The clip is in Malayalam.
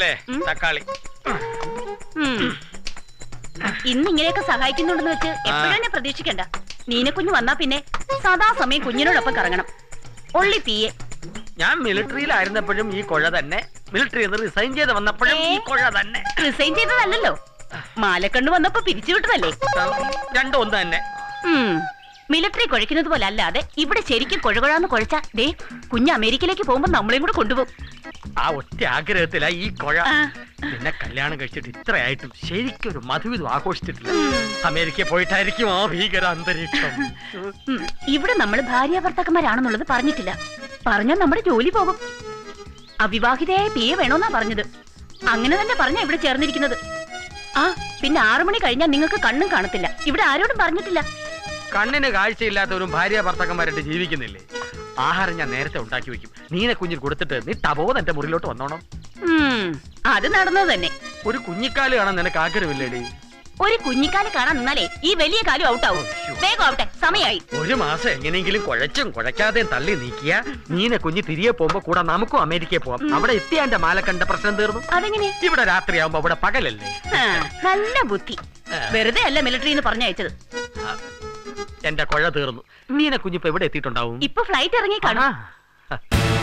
മേലെ തക്കാളി ഉം. ഇന്ന് ഇങ്ങനെയൊക്കെ സഹായിക്കുന്നുണ്ടെന്ന് വെച്ച് എപ്പോഴും എന്നെ പ്രതീക്ഷിക്കണ്ട നീനക്കുഞ്ഞ് വന്നാ പിന്നെ സദാസമയം കുഞ്ഞിനോടൊപ്പം കറങ്ങണം ഒള്ളി തീയെ ഞാൻ മിലിറ്ററിയിലായിരുന്നപ്പോഴും ഈ കുഴ തന്നെ മിലിറ്ററി എന്ന് റിസൈൻ ചെയ്ത് വന്നപ്പോഴും ഈ കുഴ തന്നെ റിസൈൻ ചെയ്തതല്ലല്ലോ മാലക്കണ്ണു വന്നപ്പോ പിരിച്ചുവിട്ടതല്ലേ രണ്ടും ഒന്ന് തന്നെ ഉം. മിലിറ്ററി കുഴക്കുന്നത് പോലെ അല്ലാതെ ഇവിടെ ശരിക്കും കുഴകുഴാന്ന് കുഴച്ചാ ദേ കുഞ്ഞ് അമേരിക്കയിലേക്ക് പോകുമ്പോ നമ്മളെയും കൂടെ കൊണ്ടുപോകും ആ ഒറ്റ ആഗ്രഹത്തിലാ ഈ കുഴ പിന്നെ കല്യാണം കഴിച്ചിട്ട് ഇത്രയായിട്ടും ശരിക്കും ഒരു മധുവിധം ആഘോഷിച്ചിട്ടില്ല അമേരിക്കയിൽ പോയിട്ടായിരിക്കും ആ ഭീകര അന്തരീക്ഷം ഉം. ഇവിടെ നമ്മൾ ഭാര്യ ഭർത്താക്കന്മാരാണെന്നുള്ളത് പറഞ്ഞിട്ടില്ല പറഞ്ഞാൽ നമ്മുടെ ജോലി പോകും അവിവാഹിതയായ പിയെ വേണോന്നാ പറഞ്ഞത് അങ്ങനെ തന്നെ പറഞ്ഞാ ഇവിടെ ചേർന്നിരിക്കുന്നത് ആ പിന്നെ ആറു മണി കഴിഞ്ഞാൽ നിങ്ങൾക്ക് കണ്ണും കാണത്തില്ല ഇവിടെ ആരോടും പറഞ്ഞിട്ടില്ല കണ്ണിന് കാഴ്ചയില്ലാത്തവരും ഭാര്യ ഭർത്താക്കന്മാരായിട്ട് ജീവിക്കുന്നില്ലേ ആഹാരം ഞാൻ നേരത്തെ ഉണ്ടാക്കി വെക്കും നീനെ കുഞ്ഞിന് കൊടുത്തിട്ട് നീ തപോത് എന്റെ മുറിയിലോട്ട് വന്നോണം ഉം, അത് നടന്നത് തന്നെ ഒരു കുഞ്ഞിക്കാല് കാണാൻ നിനക്ക് ആഗ്രഹമില്ലേടി ഒരു കുഞ്ഞിക്കാല് കാണാൻ നിന്നാലേ ഈ വലിയ കാലും ഔട്ടാവും വേഗം ആവട്ടെ സമയായി ഒരു മാസം എങ്ങനെയെങ്കിലും കുഴച്ചും കുഴയ്ക്കാതെയും തള്ളി നീക്കിയ നീനെ കുഞ്ഞ് തിരികെ പോകുമ്പോ കൂടെ നമുക്കും അമേരിക്കയിൽ പോവാം അവിടെ എത്തിയ എന്റെ മാലക്കണ്ട പ്രശ്നം തീർന്നു അതെങ്ങനെ ഇവിടെ രാത്രിയാവുമ്പോ അവിടെ പകലല്ലേ ആ, നല്ല ബുദ്ധി വെറുതെ അല്ല മിലിറ്ററി എന്ന് പറഞ്ഞയച്ചത് എന്റെ കുഴ തീർന്നു നീനെ കുഞ്ഞിപ്പോ എവിടെ എത്തിയിട്ടുണ്ടാവും ഇപ്പൊ ഫ്ലൈറ്റ് ഇറങ്ങി കാണും ആ.